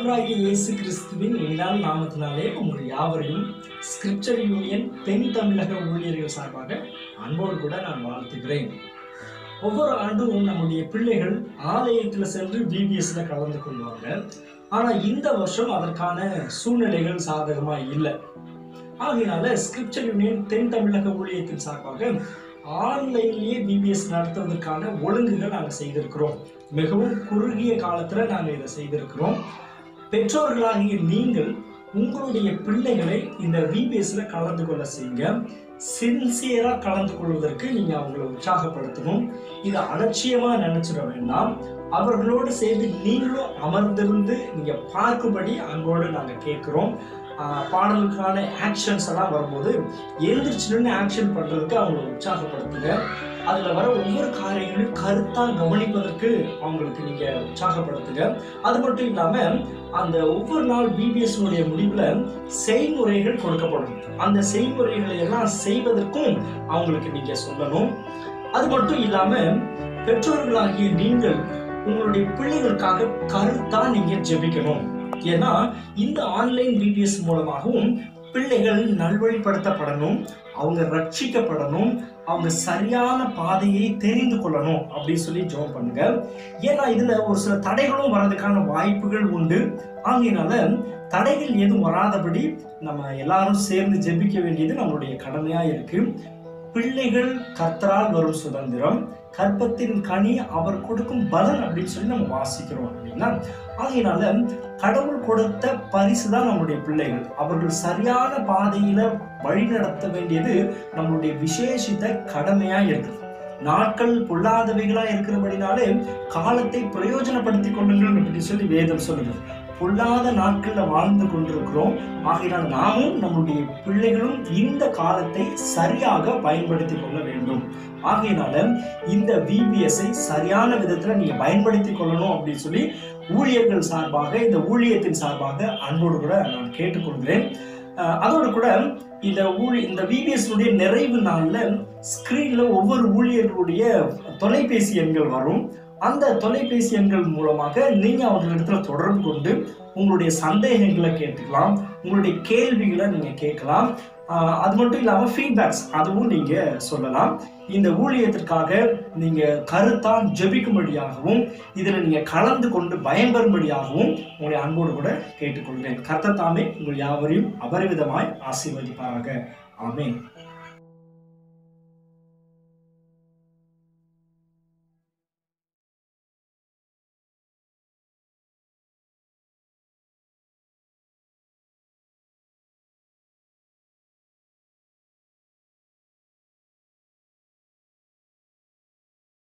ஆண்டவராகிய இயேசு கிறிஸ்துவின் இனிதான நாமத்தினாலே உங்கள் யாவரையும் ஸ்கிரிப்சர் யூனியன் தென் தமிழக ஊழியர்கள் சார்பாக அன்போடு கூட நான் வாழ்த்துகிறேன் ஒவ்வொரு ஆண்டும் நம்முடைய பிள்ளைகள் ஆலயத்தில் சென்று பிபிஎஸ்ல கலந்து கொள்வாங்க ஆனா இந்த வருஷம் அதற்கான சூழ்நிலைகள் சாதகமா இல்லை ஆகையினால ஸ்கிரிப்சர் யூனியன் தென் தமிழக ஊழியத்தின் சார்பாக ஆன்லைன்லயே பிபிஎஸ் நடத்துவதற்கான ஒழுங்குகள் நாங்கள் செய்திருக்கிறோம் மிகவும் குறுகிய காலத்துல நாங்கள் இதை செய்திருக்கிறோம் பெற்றோர்களாகிய நீங்கள் உங்களுடைய பிள்ளைகளை இந்த விபிஎஸ்ல கலந்து கொள்ள செய்யுங்க சின்சியரா கலந்து கொள்வதற்கு நீங்க அவங்களை உற்சாகப்படுத்தணும் இதை அலட்சியமா நினைச்சிட வேண்டாம் அவர்களோடு சேர்ந்து நீங்களும் அமர்ந்திருந்து நீங்க பார்க்கும்படி அன்போடு நாங்க கேட்கிறோம் ஆஹ் பாடலுக்கான ஆக்ஷன்ஸ் எல்லாம் வரும்போது எழுந்திரிச்சு நின்று ஆக்ஷன் பண்றதுக்கு அவங்களை உற்சாகப்படுத்துங்க அதுல வர ஒவ்வொரு காரியங்களையும் கருத்தா கவனிப்பதற்கு அவங்களுக்கு நீங்க உற்சாகப்படுத்துங்க அது மட்டும் இல்லாம அந்த ஒவ்வொரு நாள் பிபிஎஸ் உடைய முடிவுல செய்முறைகள் கொடுக்கப்படும் அந்த செய்முறைகளை எல்லாம் செய்வதற்கும் அவங்களுக்கு நீங்க சொல்லணும் அது மட்டும் இல்லாம பெற்றோர்களாகிய நீங்கள் உங்களுடைய பிள்ளைகளுக்காக கருத்தா நீங்க ஜெபிக்கணும் ஏன்னா இந்த ஆன்லைன் பிபிஎஸ் மூலமாகவும் பிள்ளைகள் நல்வழிப்படுத்தப்படணும் அவங்க ரட்சிக்கப்படணும் அவங்க சரியான பாதையை தெரிந்து கொள்ளணும் அப்படின்னு சொல்லி ஜெபம் பண்ணுங்க ஏன்னா இதுல ஒரு சில தடைகளும் வர்றதுக்கான வாய்ப்புகள் உண்டு ஆகையினால தடைகள் எதுவும் வராதபடி நம்ம எல்லாரும் சேர்ந்து ஜெபிக்க வேண்டியது நம்மளுடைய கடமையா இருக்கு பிள்ளைகள் கர்த்தரால் வரும் சுதந்திரம் கற்பத்தின் கனி அவர் கொடுக்கும் பலன் அப்படின்னு சொல்லி நம்ம வாசிக்கிறோம் அப்படின்னா ஆகையினால கடவுள் கொடுத்த பரிசு தான் நம்மளுடைய பிள்ளைகள் அவர்கள் சரியான பாதையில வழி நடத்த வேண்டியது நம்மளுடைய விசேஷித்த கடமையா இருக்கு நாட்கள் பொல்லாதவைகளா இருக்கிறபடினாலே காலத்தை பிரயோஜனப்படுத்தி கொள்ளுங்கள் அப்படின்னு சொல்லி வேதம் சொல்லுது பொல்லாத நாட்கள்ல வாழ்ந்து கொண்டிருக்கிறோம் ஆகையினால் நாமும் நம்முடைய பிள்ளைகளும் இந்த காலத்தை சரியாக பயன்படுத்தி கொள்ள வேண்டும் ஆகையினால இந்த விபிஎஸ்ஐ சரியான விதத்துல நீங்க பயன்படுத்தி கொள்ளணும் அப்படின்னு சொல்லி ஊழியர்கள் சார்பாக இந்த ஊழியத்தின் சார்பாக அன்போடு கூட நான் கேட்டுக்கொள்கிறேன் அஹ் அதோடு கூட இந்த ஊழி இந்த விபிஎஸ் உடைய நிறைவு நாள்ல ஸ்கிரீன்ல ஒவ்வொரு ஊழியர்களுடைய தொலைபேசி எண்கள் வரும் அந்த தொலைபேசி எண்கள் மூலமாக நீங்க அவர்களிடத்துல தொடர்பு கொண்டு உங்களுடைய சந்தேகங்களை கேட்டுக்கலாம் உங்களுடைய கேள்விகளை நீங்க கேட்கலாம் ஆஹ் அது மட்டும் இல்லாம ஃபீட்பேக்ஸ் அதுவும் நீங்க சொல்லலாம் இந்த ஊழியத்திற்காக நீங்க கருத்தா ஜெபிக்கும்படியாகவும் இதுல நீங்க கலந்து கொண்டு பயன்பெறும்படியாகவும் உங்களுடைய அன்போடு கூட கேட்டுக்கொள்கிறேன் கர்த்தர் தாமே உங்கள் யாவரையும் அபரிவிதமாய் ஆசீர்வதிப்பாராக ஆமென்